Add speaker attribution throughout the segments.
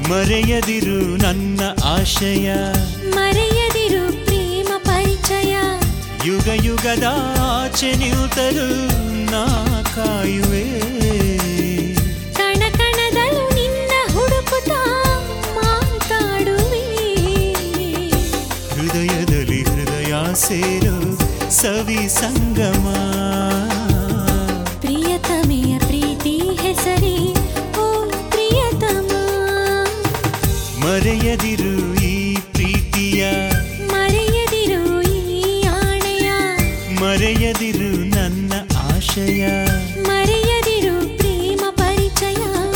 Speaker 1: ಮರೆಯದಿರು ನನ್ನ ಆಶಯ
Speaker 2: ಮರೆಯದಿರು ಪ್ರೇಮ ಪರಿಚಯ
Speaker 1: ಯುಗ ಯುಗದ ಆಚೆ ನಿಲ್ತರು ನಾ ಕಾಯುವೆ
Speaker 2: ಕಣ ಕಣದಲ್ಲೂ ನಿನ್ನ ಹುಡುಕುತ್ತ ಮಾತಾಡುವೆ
Speaker 1: ಹೃದಯದಲ್ಲಿ ಹೃದಯ ಸೇರು ಸವಿ ಸಂಗಮ
Speaker 2: ಪ್ರಿಯತಮೆಯ ಪ್ರೀತಿ ಹೆಸರೇ ಓ ಪ್ರಿಯತಮ
Speaker 1: ಮರೆಯದಿರು ಈ ಪ್ರೀತಿಯ
Speaker 2: ಮರೆಯದಿರು ಈ ಆಣೆಯ
Speaker 1: ಮರೆಯದಿರು ನನ್ನ ಆಶಯ
Speaker 2: ಮರೆಯದಿರು ಪ್ರೇಮ ಪರಿಚಯ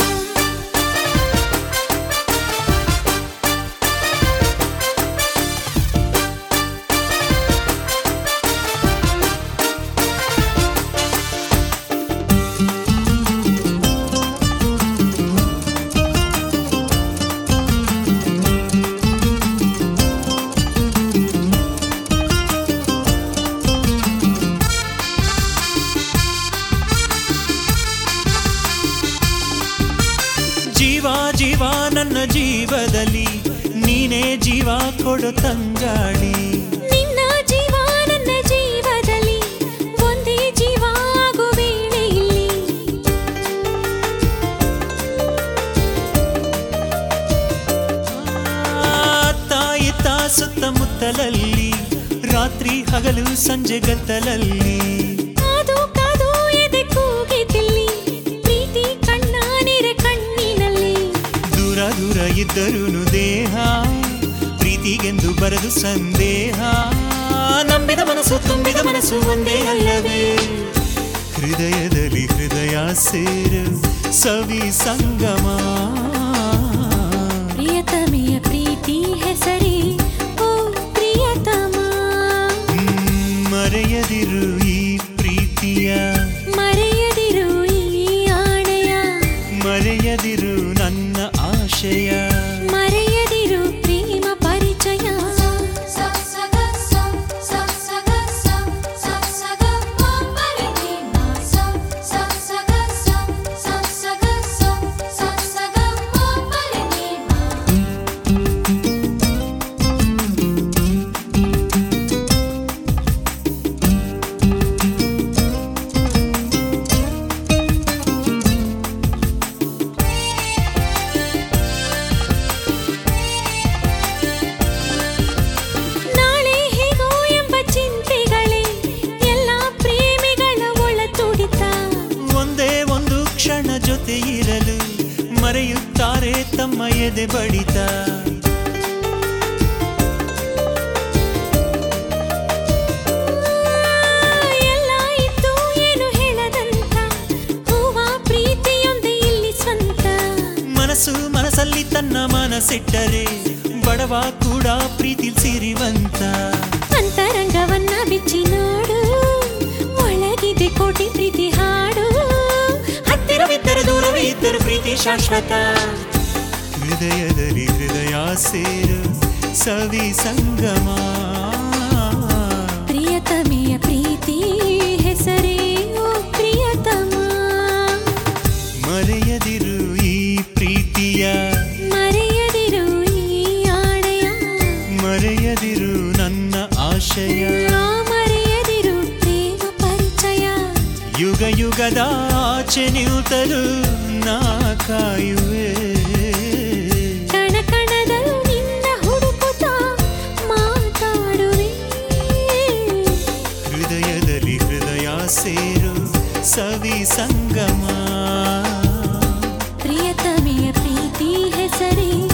Speaker 1: ಜೀವ ಜೀವ ನನ್ನ ಜೀವದಲ್ಲಿ ನೀನೇ ಜೀವ ಕೊಡು ತಂಗಾಳಿ
Speaker 2: ನಿನ್ನ ಜೀವ ನನ್ನ ಜೀವದಲ್ಲಿ ಒಂದೇ ಜೀವ ಆಗೋ ವೇಳೆ ಇಲ್ಲಿ
Speaker 1: ಆ, ತಾಯಿ ತಾ ಸುತ್ತಮುತ್ತಲಲ್ಲಿ ರಾತ್ರಿ ಹಗಲು ಸಂಜೆ ಗತ್ತಲಲ್ಲಿ
Speaker 2: ಕಾದು ಕಾದು ಎದೆ ಕೂಗಿತಿಲ್ಲಿ ಪ್ರೀತಿ ಕಣ್ಣ ನೀರೆ ಕಣ್ಣಿನಲ್ಲಿ
Speaker 1: ದೂರ ದೂರ ಇದ್ದರೂ ದೇಹ ಪ್ರೀತಿಗೆಂದು ಬರದು ಸಂದೇಹ ನಂಬಿದ ಮನಸ್ಸು ತುಂಬಿದ ಮನಸ್ಸು ಒಂದೇ ಅಲ್ಲವೇ ಹೃದಯದಲ್ಲಿ ಹೃದಯ ಸೇರು ಸವಿ ಸಂಗಮ
Speaker 2: ಪ್ರಿಯತಮೆಯ ಪ್ರೀತಿ ಹೆಸರೇ ಓ ಪ್ರಿಯತಮ
Speaker 1: ಹ್ಮ್, ಮರೆಯದಿರು ಈ ಪ್ರೀತಿಯ
Speaker 2: ಮರೆಯದಿರು ಈ ಆಣೆಯ
Speaker 1: ಮರೆಯದಿರು ನನ್ನ ಆಶಯ
Speaker 2: ಮರೆಯದಿರು ಪ್ರೇಮ ಪರಿಚಯ ನಾಳೆ ಹೇಗೋ ಎಂಬ ಚಿಂತೆಗಳೇ ಎಲ್ಲ ಪ್ರೇಮಿಗಳ ಒಳ ತುಡಿತ
Speaker 1: ಒಂದೇ ಒಂದು ಕ್ಷಣ ಜೊತೆ ಇರಲು ಮರೆಯುತ್ತಾರೆ ತಮ್ಮ ಎದೆ ಬಡಿತ
Speaker 2: ಎಲ್ಲ ಇದ್ದು ಏನು ಹೇಳದಂತ ಹೂವ ಪ್ರೀತಿಯೊಂದೇ ಇಲ್ಲಿ ಸ್ವಂತ
Speaker 1: ಮನಸ್ಸು ಮನಸ್ಸಲ್ಲಿ ತನ್ನ ಮನಸ್ಸಿಟ್ಟರೆ ಬಡವ ಕೂಡ ಪ್ರೀತಿ ಸಿರಿವಂತ
Speaker 2: ಅಂತರಂಗವನ್ನ ಬಿಚ್ಚಿ ನೋಡು ಒಳಗಿದೆ ಕೋಟಿ ಪ್ರೀತಿ ಹಾಡು
Speaker 1: ಹತ್ತಿರವಿದ್ದರೆ ದೂರವೇ ಇದ್ದರೆ ಪ್ರೀತಿ ಶಾಶ್ವತ ಹೃದಯದಲ್ಲಿ ಹೃದಯ ಸೇರು ಸವಿ ಸಂಗಮ
Speaker 2: ಪ್ರಿಯತಮೆಯ ಪ್ರೀತಿ ಹೆಸರೇ ಓ ಪ್ರಿಯತಮ
Speaker 1: ಮರೆಯದಿರು ಈ ಪ್ರೀತಿಯ
Speaker 2: ಮರೆಯದಿರು ಈ ಆಣೆಯ
Speaker 1: ಮರೆಯದಿರು ನನ್ನ ಆಶಯ
Speaker 2: ಆ ಮರೆಯದಿರು ಪ್ರೇಮ ಪರಿಚಯ
Speaker 1: ಯುಗ ಯುಗದ ಆಚೆ ನಿಲ್ತರು ನಾ ಕಾಯುವೆ
Speaker 2: ಕಣ ಕಣದಲ್ಲೂ ನಿನ್ನ ಹುಡುಕುತ್ತ ಮಾತಾಡುವೆ
Speaker 1: ಹೃದಯದಲ್ಲಿ ಹೃದಯ ಸೇರು ಸವಿ ಸಂಗಮ
Speaker 2: ಪ್ರಿಯತಮೆಯ ಪ್ರೀತಿ ಹೆಸರೇ